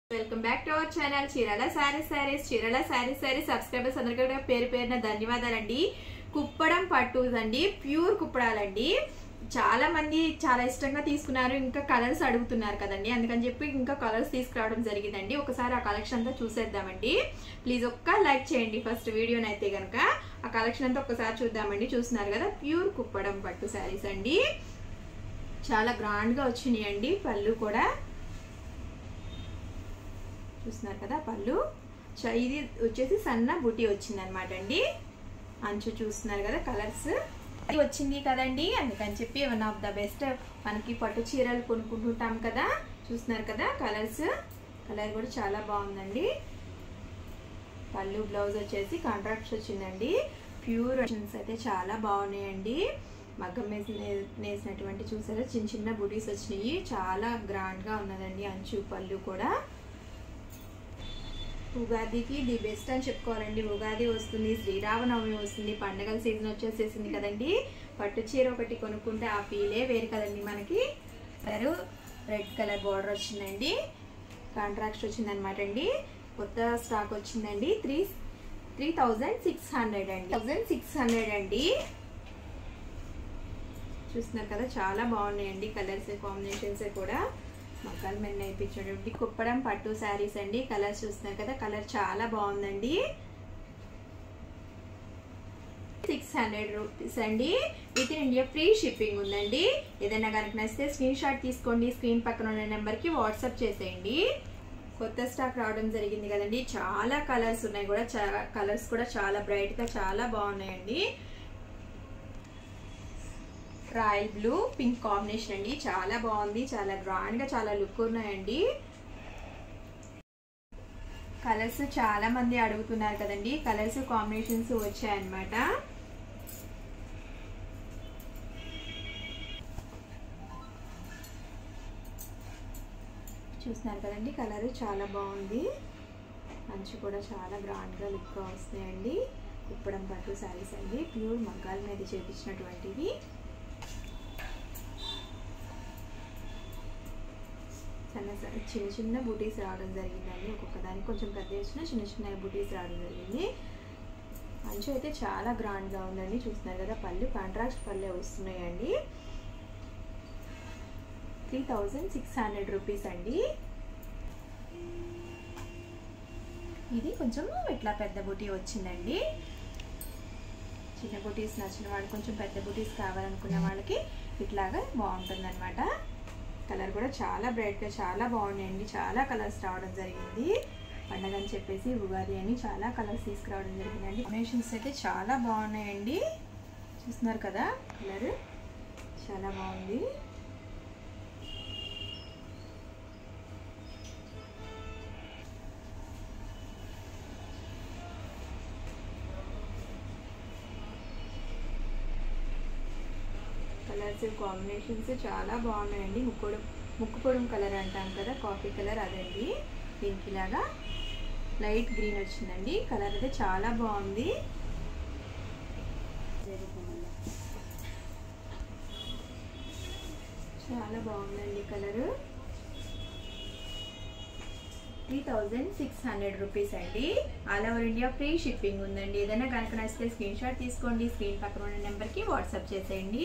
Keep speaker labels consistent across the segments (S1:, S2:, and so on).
S1: welcome back to our channel Chirala sarees sarees Chirala sarees sarees subscribers అందరికీ కూడా పేరు పేరున ధన్యవాదాలండి కుప్పడం పట్టు అండి ప్యూర్ కుప్పడాలండి చాలా మంది చాలా ఇష్టంగా తీసుకున్నారు ఇంకా కలర్స్ అడుగుతున్నారు కదండి అందుకని చెప్పి ఇంకా కలర్స్ తీసుకురావడం జరిగిందండి ఒకసారి ఆ కలెక్షన్ అంతా చూసేద్దామండి ప్లీజ్ ఒక్క లైక్ చేయండి ఫస్ట్ వీడియోని అయితే కనుక ఆ కలెక్షన్ అంతా ఒకసారి చూద్దామండి చూస్తున్నారు కదా ప్యూర్ కుప్పడం పట్టు శారీస్ అండి చాలా గ్రాండ్గా వచ్చినాయండి పళ్ళు కూడా చూస్తున్నారు కదా పళ్ళు చ- ఇది వచ్చేసి సన్న బుటీ వచ్చింది అనమాట అండి అంచు చూస్తున్నారు కదా కలర్స్ ఇది వచ్చింది కదండి అందుకని చెప్పి వన్ ఆఫ్ ద బెస్ట్ మనకి పట్టు చీరలు కొనుక్కుంటుంటాం కదా చూస్తున్నారు కదా కలర్స్ కలర్ కూడా చాలా బాగుందండి పళ్ళు బ్లౌజ్ వచ్చేసి కాంట్రాక్ట్స్ వచ్చిందండి ప్యూర్ అయితే చాలా బాగున్నాయండి మగ్గం వేసి నే- నేసినటువంటి చూసారా చిన్న చిన్న బుటీస్ వచ్చినాయి చాలా గ్రాండ్గా ఉన్నదండి అంచు పళ్ళు కూడా ఉగాదికి ది బెస్ట్ అని చెప్పుకోవాలండి ఉగాది వస్తుంది శ్రీరామనవమి వస్తుంది పండగల సీజన్ వచ్చేసేసింది కదండి పట్టు చీర ఒకటి కొనుక్కుంటే ఆ ఫీలే వేరు కదండి మనకి కలర్ రెడ్ కలర్ బార్డర్ వచ్చిందండి కాంట్రాక్ట్ వచ్చింది అనమాట అండి కొత్త స్టాక్ వచ్చిందండి three three thousand six hundred అండి థౌజండ్ సిక్స్ హండ్రెడ్ అండి చూస్తున్నారు కదా చాలా బాగున్నాయండి కలర్స్ కాంబినేషన్స్ కూడా మగ్గాల మీద నేర్పించేటువంటి కుప్పడం పట్టు శారీస్ అండి కలర్స్ చూస్తున్నారు కదా కలర్ చాలా బాగుందండి సిక్స్ హండ్రెడ్ రూపీస్ అండి with in India free shipping ఉందండి ఏదైనా కనుక నచ్చితే స్క్రీన్ షాట్ తీసుకోండి స్క్రీన్ పక్కన ఉన్న నెంబర్కి వాట్సాప్ చేసేయండి కొత్త స్టాక్ రావడం జరిగింది కదండి చాలా కలర్స్ ఉన్నాయి కూడా కలర్స్ కూడా చాలా బ్రైట్గా చాలా బాగున్నాయండి రాయల్ బ్లూ పింక్ కాంబినేషన్ అండి చాలా బాగుంది చాలా గ్రాండ్ గా చాలా లుక్ ఉన్నాయండి కలర్స్ చాలా మంది అడుగుతున్నారు కదండి కలర్స్ కాంబినేషన్స్ వచ్చాయన్నమాట చూస్తున్నారు కదండి కలర్ చాలా బాగుంది మంచి కూడా చాలా గ్రాండ్గా లుక్గా వస్తాయండి కుప్పడం పట్టు శారీస్ అండి ప్యూర్ మగ్గాల మీద చేపించినటువంటివి చిన్న చిన్న చిన్న బూటీస్ రావడం జరిగిందండి ఒక్కొక్క దానికి కొంచెం పెద్ద వచ్చిన చిన్న చిన్న బూటీస్ రావడం జరిగింది మంచు అయితే చాలా గ్రాండ్గా ఉందండి చూస్తున్నారు కదా పళ్ళు కాంట్రాస్ట్ పళ్ళే వస్తున్నాయండి three thousand six hundred rupees అండి ఇది కొంచెం ఇట్లా పెద్ద బూటీ వచ్చిందండి చిన్న బూటీస్ నచ్చిన వాళ్ళు కొంచెం పెద్ద బూటీస్ కావాలనుకున్న వాళ్ళకి ఇట్లాగా బాగుంటుంది కలర్ కూడా చాలా బ్రైట్గా చాలా బాగున్నాయండి చాలా కలర్స్ రావడం జరిగింది పండగ అని చెప్పేసి ఉగాది అని చాలా కలర్స్ తీసుకురావడం జరిగిందండి కాంబినేషన్స్ అయితే చాలా బాగున్నాయండి చూస్తున్నారు కదా కలర్ చాలా బాగుంది కలర్స్ కాంబినేషన్స్ చాలా బాగున్నాయండి ముక్కుడు ముక్కు పొడుం కలర్ అంటాం కదా కాఫీ కలర్ అదండి దీనికి ఇలాగా లైట్ గ్రీన్ వచ్చిందండి కలర్ అయితే చాలా బాగుంది చాలా బాగుందండి colour three thousand six hundred rupees అండి all over India free shipping ఉందండి ఏదైనా కనుక నచ్చితే స్క్రీన్ షాట్ తీసుకోండి స్క్రీన్ పక్కన ఉన్న నెంబర్కి వాట్సాప్ చేసేయండి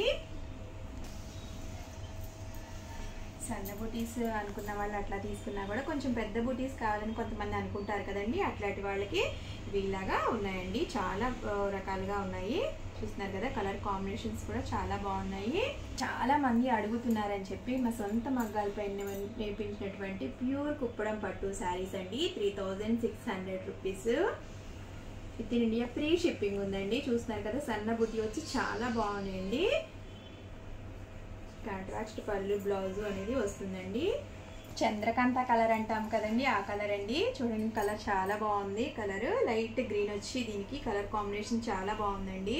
S1: సన్న బూటీస్ అనుకున్న వాళ్ళు అట్లా తీసుకున్నా కూడా కొంచెం పెద్ద బూటీస్ కావాలని కొంతమంది అనుకుంటారు కదండి అట్లాంటి వాళ్ళకి వీళ్ళగా ఉన్నాయండి చాలా ఆ, రకాలుగా ఉన్నాయి చూస్తున్నారు కదా కలర్ కాంబినేషన్స్ కూడా చాలా బాగున్నాయి చాలా మంది అడుగుతున్నారని చెప్పి మా సొంత మగ్గాలపై నేర్పించినటువంటి ప్యూర్ కుప్పడం పట్టు శారీస్ అండి three thousand six hundred rupees with in India free shipping ఉందండి చూస్తున్నారు కదా సన్న బుట్టి వచ్చి చాలా బాగున్నాయండి కాంట్రాస్ట్ పళ్ళు బ్లౌజ్ అనేది వస్తుందండి చంద్రకాంత కలర్ అంటాం కదండి ఆ కలర్ అండి చూడండి కలర్ చాలా బాగుంది కలర్ లైట్ గ్రీన్ వచ్చి దీనికి కలర్ కాంబినేషన్ చాలా బాగుందండి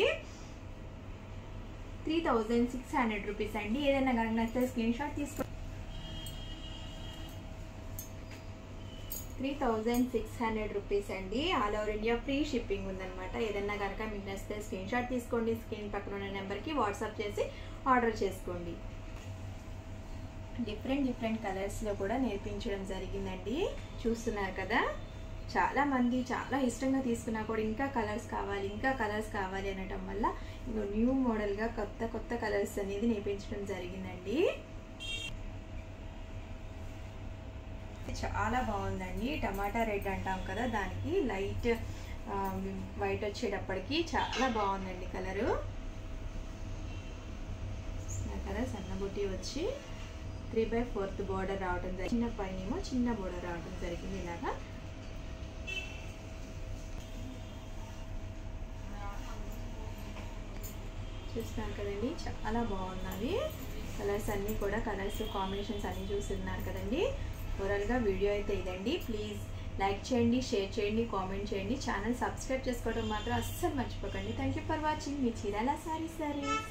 S1: three thousand six hundred rupees అండి ఏదైనా కనుక నచ్చితే స్క్రీన్ షాట్ తీసుకో three thousand six hundred rupees అండి all over India free shipping ఉందన్నమాట ఏదైనా కనుక మీకు నచ్చితే స్క్రీన్ షాట్ తీసుకోండి స్క్రీన్ పక్కన ఉన్న నెంబర్కి వాట్సాప్ చేసి ఆర్డర్ చేసుకోండి డిఫరెంట్ డిఫరెంట్ కలర్స్లో కూడా నేర్పించడం జరిగిందండి చూస్తున్నారు కదా చాలా మంది చాలా ఇష్టంగా తీసుకున్నా కూడా ఇంకా కలర్స్ కావాలి ఇంకా కలర్స్ కావాలి అనటం వల్ల ఇంకో న్యూ మోడల్గా కొత్త కొత్త కలర్స్ అనేది నేర్పించడం జరిగిందండి చాలా బాగుందండి టమాటా రెడ్ అంటాం కదా దానికి లైట్ వైట్ వచ్చేటప్పటికి చాలా బాగుందండి కలరు కదా సన్నబుట్టి వచ్చి త్రీ బై ఫోర్త్ బోర్డర్ రావడం జరిగింది చిన్న పైన ఏమో చిన్న బోర్డర్ రావడం జరిగింది ఇలాగా చూస్తున్నారు కదండి చాలా బాగున్నవి కలర్స్ అన్నీ కూడా కలర్స్ కాంబినేషన్స్ అన్నీ చూస్తున్నారు కదండి ఓవరాల్గా వీడియో అయితే ఇదండి ప్లీజ్ లైక్ చేయండి షేర్ చేయండి కామెంట్ చేయండి ఛానల్ సబ్స్క్రైబ్ చేసుకోవడం మాత్రం అస్సలు మర్చిపోకండి థ్యాంక్ యూ ఫర్ వాచింగ్ మీ Chirala sari sarees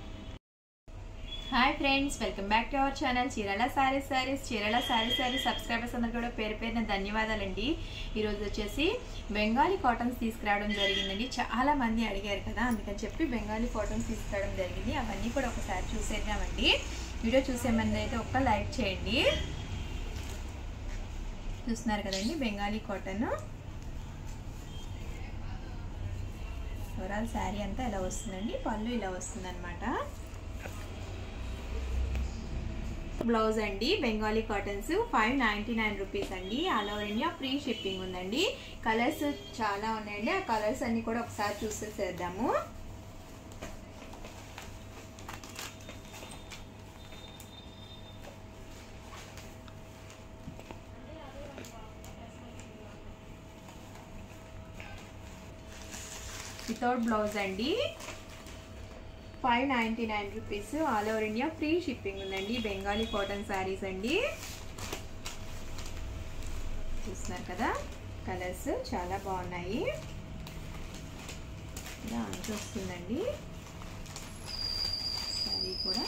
S1: hi friends welcome back to our channel Chirala sari sarees Chirala sari sarees subscribers అందరు కూడా పేరు పేరున ధన్యవాదాలండి ఈరోజు వచ్చేసి బెంగాలీ కాటన్స్ తీసుకురావడం జరిగిందండి చాలా మంది అడిగారు కదా అందుకని చెప్పి బెంగాలీ కాటన్స్ తీసుకురావడం జరిగింది అవన్నీ కూడా ఒకసారి చూసేద్దామండి వీడియో చూసే ముందు అయితే ఒక్క లైక్ చేయండి చూస్తున్నారు కదండి బెంగాలీ కాటన్ ఓవరాల్ శారీ అంతా ఇలా వస్తుందండి పళ్ళు ఇలా వస్తుందన్నమాట బ్లౌజ్ అండి Bengali cottons five ninety nine rupees అండి all over India free shipping ఉందండి కలర్స్ చాలా ఉన్నాయండి ఆ కలర్స్ అన్ని కూడా ఒకసారి చూసేసేద్దాము వితౌట్ బ్లౌజ్ అండి five ninety nine rupees all over India free shipping ఉందండి బెంగాలీ కాటన్ శారీస్ అండి చూస్తున్నారు కదా కలర్స్ చాలా బాగున్నాయి ఇలా అంచు వస్తుందండి శారీ కూడా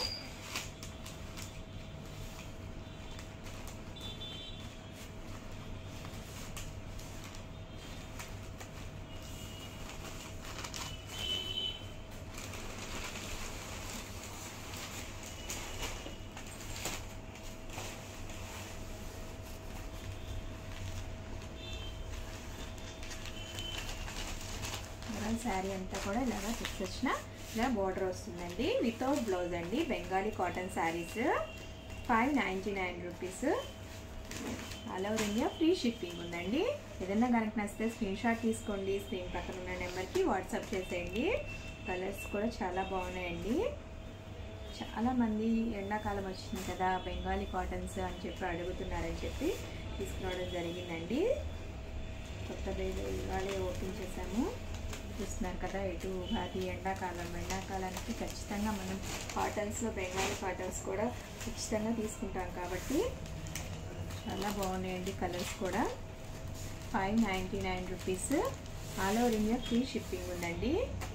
S1: శారీ అంతా కూడా ఇలాగా తీసుకొచ్చిన ఇలా బార్డర్ వస్తుందండి వితౌట్ బ్లౌజ్ అండి Bengali cotton sarees five ninety nine rupees all over India free shipping ఉందండి ఏదైనా కనుక నచ్చితే స్క్రీన్ షాట్ తీసుకోండి స్క్రీన్ పక్కన ఉన్న నెంబర్కి వాట్సాప్ చేసేయండి కలర్స్ కూడా చాలా బాగున్నాయండి చాలామంది ఎండాకాలం వచ్చింది కదా బెంగాలీ కాటన్స్ అని చెప్పి అడుగుతున్నారని చెప్పి తీసుకురావడం జరిగిందండి కొత్త బేలు ఇవాళే ఓపెన్ చేసాము చూస్తున్నారు కదా ఇటు ఉగాది ఎండాకాలం ఎండాకాలానికి ఖచ్చితంగా మనం కాటన్స్లో బెంగాలీ కాటన్స్ కూడా ఖచ్చితంగా తీసుకుంటాం కాబట్టి చాలా బాగున్నాయండి కలర్స్ కూడా five ninety nine rupees all over India free shipping ఉందండి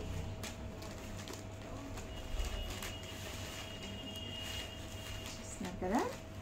S1: చూస్తున్నారు కదా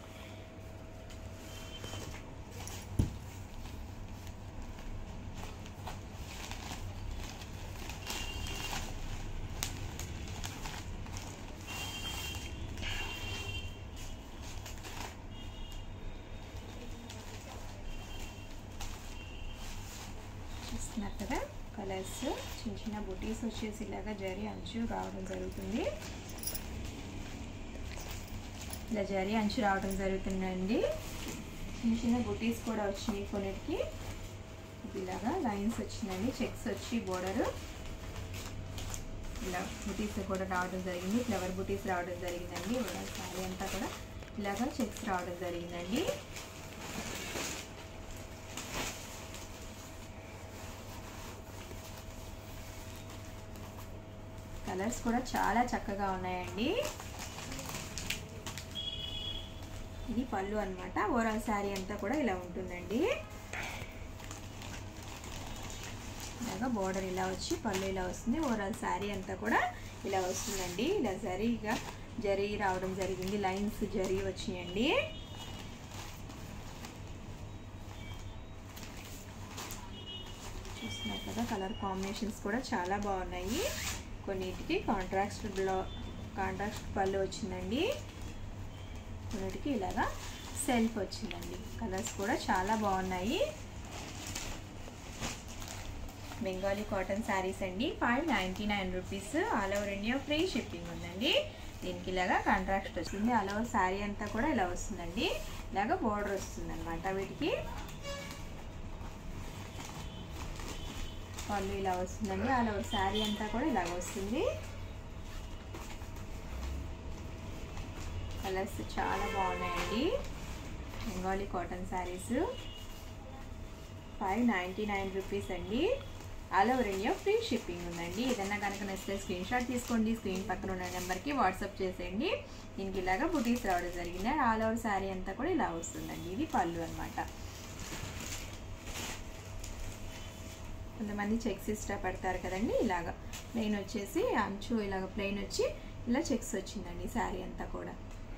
S1: చూస్తున్నారు కదా కలర్స్ చిన్న చిన్న బుటీస్ వచ్చేసి ఇలాగా జరి అంచు రావడం జరుగుతుంది ఇలా జరి అంచు రావడం జరుగుతుందండి చిన్న చిన్న బుటీస్ కూడా వచ్చినాయి కొన్నిటికి ఇలాగా లైన్స్ వచ్చిందండి చెక్స్ వచ్చి బోర్డర్ ఇలా బుటీస్ కూడా రావడం జరిగింది ఫ్లవర్ బుటీస్ రావడం జరిగిందండి శారీ అంతా కూడా ఇలాగా చెక్స్ రావడం జరిగిందండి కలర్స్ కూడా చాలా చక్కగా ఉన్నాయండి ఇది పళ్ళు అనమాట ఓవరాల్ శారీ అంతా కూడా ఇలా ఉంటుందండి ఇలాగా బోర్డర్ ఇలా వచ్చి పళ్ళు ఇలా వస్తుంది ఓవరాల్ శారీ అంతా కూడా ఇలా వస్తుందండి ఇలా జరీగా జరీ రావడం జరిగింది లైన్స్ జరీ వచ్చినాయండి చూస్తున్నారు కదా కలర్ కాంబినేషన్స్ కూడా చాలా బాగున్నాయి కొన్నిటికి కాంట్రాక్ట్ బ్లౌ కాంట్రాక్ట్ పళ్ళు వచ్చిందండి కొన్నిటికి ఇలాగా సెల్ఫ్ వచ్చిందండి కలర్స్ కూడా చాలా బాగున్నాయి బెంగాలీ కాటన్ శారీస్ అండి five ninety nine rupees all over India free shipping ఉందండి దీనికి ఇలాగా కాంట్రాక్ట్ వస్తుంది ఆల్ ఓవర్ శారీ అంతా కూడా ఇలా వస్తుందండి ఇలాగా బోర్డర్ వస్తుంది అనమాట వీటికి పళ్ళు ఇలా వస్తుందండి ఆల్ ఓవర్ శారీ అంతా కూడా ఇలాగ వస్తుంది కలర్స్ చాలా బాగున్నాయండి Bengali cotton sarees five ninety nine rupees అండి all over India free shipping ఉందండి ఏదైనా కనుక నచ్చితే స్క్రీన్ షాట్ తీసుకోండి స్క్రీన్ పక్కన ఉన్న నెంబర్కి వాట్సాప్ చేసేయండి దీనికి ఇలాగా బుటీస్ రావడం జరిగింది ఆల్ ఓవర్ శారీ అంతా కూడా ఇలా వస్తుందండి ఇది పళ్ళు అనమాట కొంతమంది చెక్స్ ఇష్టపడతారు కదండి ఇలాగా ప్లెయిన్ వచ్చేసి అంచు ఇలాగ ప్లెయిన్ వచ్చి ఇలా చెక్స్ వచ్చిందండి శారీ అంతా కూడా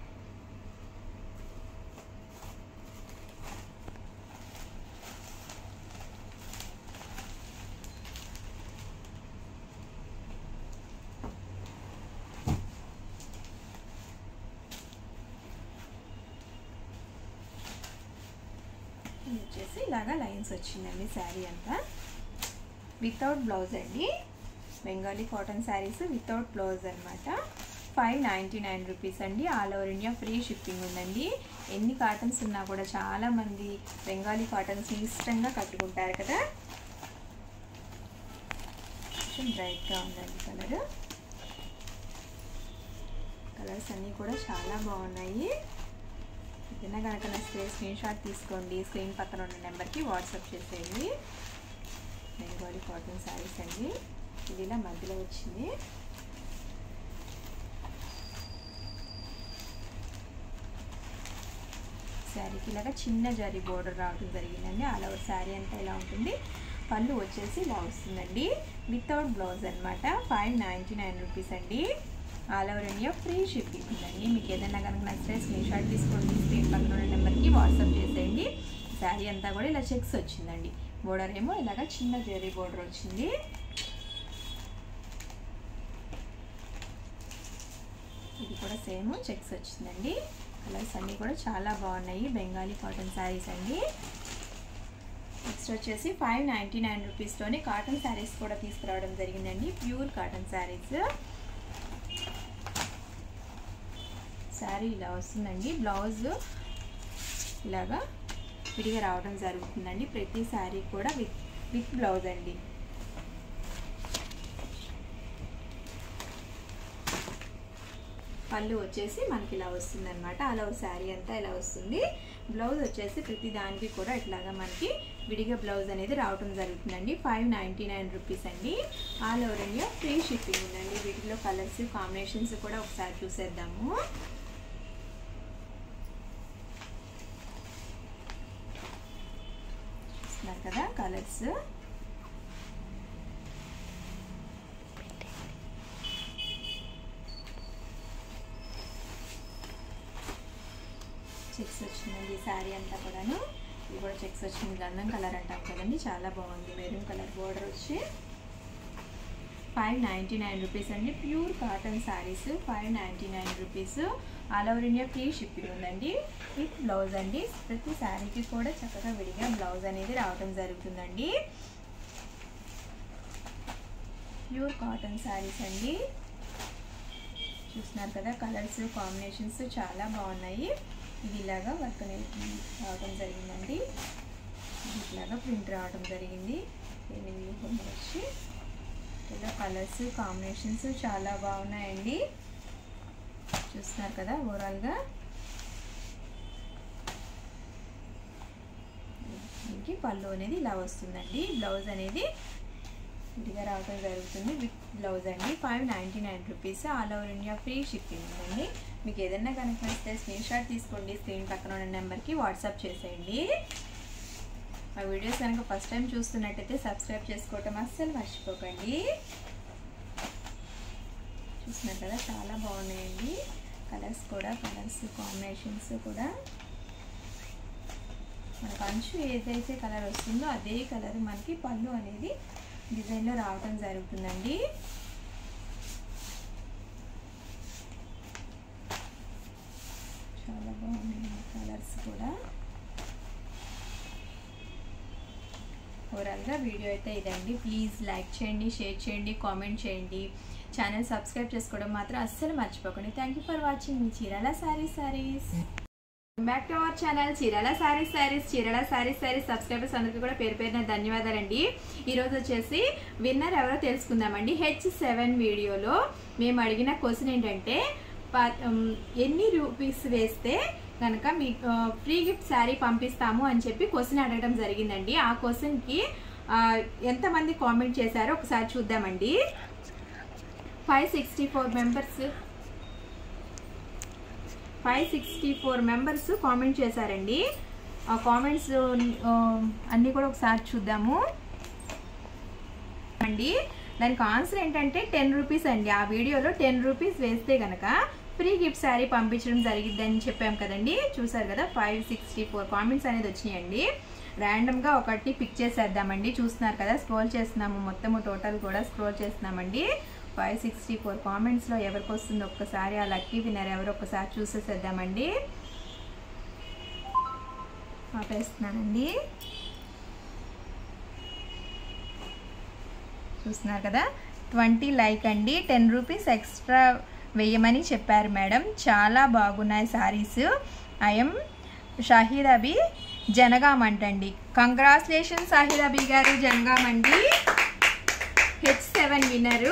S1: ఇది వచ్చేసి ఇలాగా లైన్స్ వచ్చిందండి శారీ అంతా వితౌట్ బ్లౌజ్ అండి Bengali cotton sarees without blouse అనమాట ఫైవ్ నైంటీ నైన్ రూపీస్ అండి all over India free shipping ఉందండి ఎన్ని కాటన్స్ ఉన్నా కూడా చాలామంది బెంగాలీ కాటన్స్ ఇష్టంగా కట్టుకుంటారు కదా కొంచెం బ్రైట్గా ఉందండి కలర్ కలర్స్ అన్నీ కూడా చాలా బాగున్నాయి ఏదైనా కనుక నచ్చితే స్క్రీన్ షాట్ తీసుకోండి స్క్రీన్ పక్కన ఉన్న నెంబర్కి వాట్సాప్ చేసేయండి బెంగాలీ కాటన్ శారీస్ అండి ఇది ఇలా మధ్యలో వచ్చింది శారీకి ఇలాగా చిన్న జరీ బోర్డర్ రావడం జరిగిందండి ఆల్ ఓవర్ శారీ అంతా ఇలా ఉంటుంది పళ్ళు వచ్చేసి ఇలా వస్తుందండి వితౌట్ బ్లౌజ్ అనమాట ఫైవ్ నైంటీ నైన్ రూపీస్ అండి all over India free shipping ఉందండి మీకు ఏదైనా కనుక నచ్చితే స్క్రీన్ షాట్ తీసుకోండి స్క్రీన్ పక్కన ఉన్న నెంబర్కి వాట్సాప్ చేసేయండి శారీ అంతా కూడా ఇలా చెక్స్ వచ్చిందండి బోర్డర్ ఏమో ఇలాగ చిన్న జెరీ బోర్డర్ వచ్చింది ఇది కూడా సేమ్ చెక్స్ వచ్చిందండి కలర్స్ అన్నీ కూడా చాలా బాగున్నాయి బెంగాలీ కాటన్ శారీస్ అండి నెక్స్ట్ వచ్చేసి ఫైవ్ నైంటీ నైన్ రూపీస్లోనే కాటన్ శారీస్ కూడా తీసుకురావడం జరిగిందండి ప్యూర్ కాటన్ శారీస్ శారీ ఇలా వస్తుందండి బ్లౌజ్ ఇలాగా విడిగా రావడం జరుగుతుందండి ప్రతి శారీ కూడా విత్ విత్ బ్లౌజ్ అండి పళ్ళు వచ్చేసి మనకి ఇలా వస్తుంది అనమాట ఆల్ ఓవర్ శారీ అంతా ఇలా వస్తుంది బ్లౌజ్ వచ్చేసి ప్రతి దానికి కూడా ఇట్లాగా మనకి విడిగా బ్లౌజ్ అనేది రావడం జరుగుతుందండి ఫైవ్ నైంటీ నైన్ రూపీస్ అండి all over India free shipping ఉందండి వీటిలో కలర్స్ కాంబినేషన్స్ కూడా ఒకసారి చూసేద్దాము చూస్తున్నారు కదా కలర్స్ చెక్స్ వచ్చిందండి ఈ శారీ అంతా కూడాను ఇది కూడా చెక్స్ వచ్చింది గంధం కలర్ అంటాం కదండి చాలా బాగుంది మెరూన్ కలర్ బోర్డర్ వచ్చి ఫైవ్ నైంటీ నైన్ రూపీస్ అండి pure cotton sarees five ninety nine rupees all over India free shipping ఉందండి విత్ బ్లౌజ్ అండి ప్రతి శారీకి కూడా చక్కగా విడిగా బ్లౌజ్ అనేది రావడం జరుగుతుందండి ప్యూర్ కాటన్ శారీస్ అండి చూస్తున్నారు కదా కలర్స్ కాంబినేషన్స్ చాలా బాగున్నాయి ఇది ఇలాగా వర్క్ అనేది రావడం జరిగిందండి ఇది ఇట్లాగా ప్రింట్ రావడం జరిగింది దీని బొమ్మ వచ్చి ఇలా కలర్స్ కాంబినేషన్స్ చాలా బాగున్నాయండి చూస్తున్నారు కదా ఓవరాల్గా దీనికి పళ్ళు అనేది ఇలా వస్తుందండి బ్లౌజ్ అనేది విడిగా రావడం జరుగుతుంది విత్ బ్లౌజ్ అండి five ninety nine rupees all over India free shipping ఉందండి మీకు ఏదైనా కనుక నచ్చితే స్క్రీన్ షాట్ తీసుకోండి స్క్రీన్ పక్కన ఉన్న నెంబర్కి వాట్సాప్ చేసేయండి మా వీడియోస్ కనుక ఫస్ట్ టైం చూస్తున్నట్టయితే సబ్స్క్రైబ్ చేసుకోవటం అస్సలు మర్చిపోకండి చూస్తున్నారు కదా చాలా బాగున్నాయండి కలర్స్ కూడా కలర్స్ కాంబినేషన్స్ కూడా మనకు అంచు ఏదైతే కలర్ వస్తుందో అదే కలర్ మనకి పళ్ళు అనేది డిజైన్లో రావటం జరుగుతుందండి చాలా బాగుంది ఓవరాల్గా వీడియో అయితే ఇదండి ప్లీజ్ లైక్ చేయండి షేర్ చేయండి కామెంట్ చేయండి ఛానల్ సబ్స్క్రైబ్ చేసుకోవడం మాత్రం అస్సలు మర్చిపోకండి థ్యాంక్ యూ ఫర్ వాచింగ్ మీ Chirala sari sarees back to our channel Chirala sarees sarees Chirala sarees sarees subscribers అందరికీ కూడా పేరు పేరున ధన్యవాదాలండి ఈరోజు వచ్చేసి విన్నర్ ఎవరో తెలుసుకుందామండి హెచ్ సెవెన్ వీడియోలో మేము అడిగిన క్వశ్చన్ ఏంటంటే ప- ఉమ్, ఎన్ని రూపీస్ వేస్తే కనుక మీ ఫ్రీ గిఫ్ట్ శారీ పంపిస్తాము అని చెప్పి క్వశ్చన్ అడగడం జరిగిందండి ఆ క్వశ్చన్కి ఎంతమంది కామెంట్ చేశారో ఒకసారి చూద్దామండి five sixty four members five sixty four members comment చేశారండి ఆ కామెంట్స్ అన్నీ కూడా ఒకసారి చూద్దాము అండి దానికి ఆన్సర్ ఏంటంటే టెన్ రూపీస్ అండి ఆ వీడియోలో టెన్ రూపీస్ వేస్తే కనుక ఫ్రీ గిఫ్ట్ శారీ పంపించడం జరిగిద్దని చెప్పాం కదండి చూసారు కదా ఫైవ్ సిక్స్టీ ఫోర్ కామెంట్స్ అనేది వచ్చినాయండి ర్యాండమ్గా ఒకటి పిక్ చేసేద్దామండి చూస్తున్నారు కదా స్క్రోల్ చేస్తున్నాము మొత్తము టోటల్ కూడా స్క్రోల్ చేస్తున్నామండి ఫైవ్ సిక్స్టీ ఫోర్ కామెంట్స్లో ఎవరికి వస్తుందో ఒక్కసారి ఆ లక్కీ విన్నర్ ఎవరు ఒక్కసారి చూసేసేద్దామండి ఆపేస్తున్నానండి చూస్తున్నారు కదా ట్వంటీ లైక్ అండి టెన్ రూపీస్ ఎక్స్ట్రా వేయమని చెప్పారు మేడం చాలా బాగున్నాయి సారీస్ ఐఎమ్ షాహిద్ అబీ జనగాం అంటండి కంగ్రాచులేషన్ షాహిద్ అబీ గారు జనగాం అండి హెచ్ సెవెన్ విన్నరు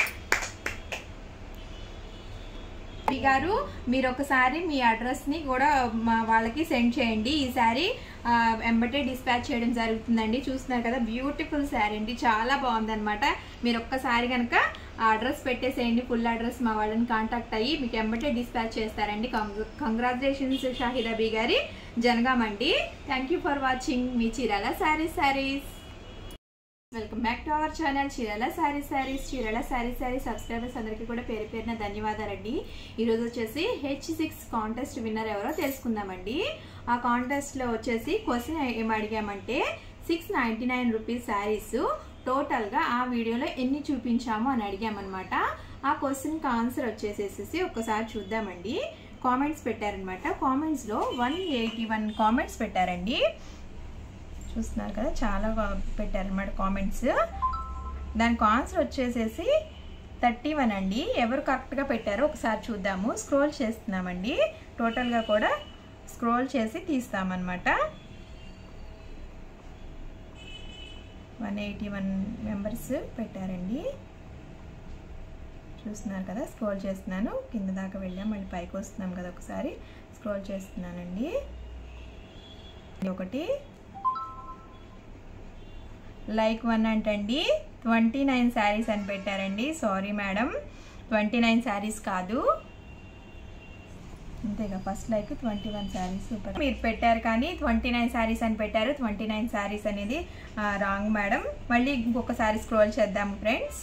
S1: అబీ గారు మీరు ఒకసారి మీ అడ్రస్ని కూడా మా వాళ్ళకి సెండ్ చేయండి ఈసారి ఎంబటే డిస్పాచ్ చేయడం జరుగుతుందండి చూస్తున్నారు కదా బ్యూటిఫుల్ శారీ అండి చాలా బాగుందన్నమాట మీరు ఒక్కసారి కనుక ఆ అడ్రస్ పెట్టేసేయండి ఫుల్ అడ్రస్ మా వాళ్ళని కాంటాక్ట్ అయ్యి మీకు ఎంబటే డిస్పాచ్ చేస్తారండి కంగ్రాచులేషన్స్ షాహిద్ అబీ గారి జనగామండి థ్యాంక్ యూ ఫర్ వాచింగ్ మీ Chirala sarees sarees welcome back to our channel Chirala sari sarees Chirala sari sari subscribers అందరికీ కూడా పేరు పేరున ధన్యవాదాలండి ఈరోజు వచ్చేసి హెచ్ సిక్స్ కాంటెస్ట్ విన్నర్ ఎవరో తెలుసుకుందామండి ఆ కాంటెస్ట్లో వచ్చేసి క్వశ్చన్ ఏం అడిగామంటే six ninety nine rupees sarees టోటల్గా ఆ వీడియోలో ఎన్ని చూపించాము అని అడిగామన్నమాట ఆ క్వశ్చన్కి ఆన్సర్ వచ్చేసేసి ఒక్కసారి చూద్దామండి కామెంట్స్ పెట్టారనమాట కామెంట్స్లో వన్ ఎయిటీ వన్ కామెంట్స్ పెట్టారండి చూస్తున్నారు కదా చాలా పెట్టారనమాట కామెంట్స్ దానికి ఆన్సర్ వచ్చేసేసి థర్టీ వన్ అండి ఎవరు కరెక్ట్గా పెట్టారో ఒకసారి చూద్దాము స్క్రోల్ చేస్తున్నామండి టోటల్గా కూడా స్క్రోల్ చేసి తీస్తామన్నమాట వన్ ఎయిటీ వన్ మెంబర్స్ పెట్టారండి చూస్తున్నారు కదా స్క్రోల్ చేస్తున్నాను కింద దాకా వెళ్ళాం మళ్ళీ పైకి వస్తున్నాం కదా ఒకసారి స్క్రోల్ చేస్తున్నానండి ఒకటి లైక్ వన్ అంటండి ట్వంటీ నైన్ శారీస్ అని పెట్టారండి sorry madam twenty nine sarees కాదు అంతేగా first like twenty one sarees super మీరు పెట్టారు కానీ ట్వంటీ నైన్ శారీస్ అని పెట్టారు ట్వంటీ నైన్ శారీస్ అనేది రాంగ్ మేడం మళ్ళీ ఇంకొకసారి స్క్రోల్ చేద్దాం ఫ్రెండ్స్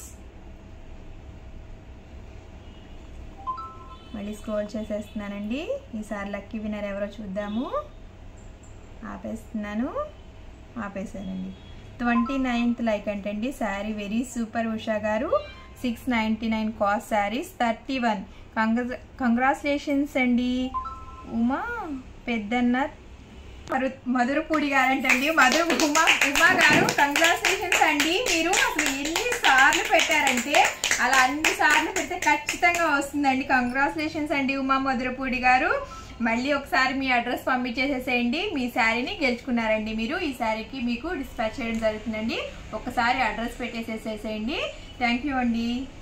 S1: మళ్ళీ స్క్రోల్ చేసేస్తున్నానండి ఈసారి లక్కీ విన్నర్ ఎవరో చూద్దాము ఆపేస్తున్నాను ఆపేసానండి ట్వంటీ నైన్త్ లైక్ అంటండి శారీ వెరీ సూపర్ ఉషా గారు six ninety nine cost sarees thirty one కంగ్రా కంగ్రాచులేషన్స్ అండి ఉమా పెద్దన్న మరు మధురపూడి గారంటండి మధుర ఉమా ఉమా గారు కంగ్రాచులేషన్స్ అండి మీరు అసలు ఎన్ని సార్లు పెట్టారంటే అలా అన్ని సార్లు పెడితే ఖచ్చితంగా వస్తుందండి కంగ్రాచులేషన్స్ అండి ఉమా మధురపూడి గారు మళ్ళీ ఒకసారి మీ అడ్రస్ పంపించేసేసేయండి మీ శారీని గెలుచుకున్నారండి మీరు ఈ శారీకి మీకు డిస్పాచ్ చేయడం జరుగుతుందండి ఒకసారి అడ్రస్ పెట్టేసేసేసేయండి థ్యాంక్ యూ అండి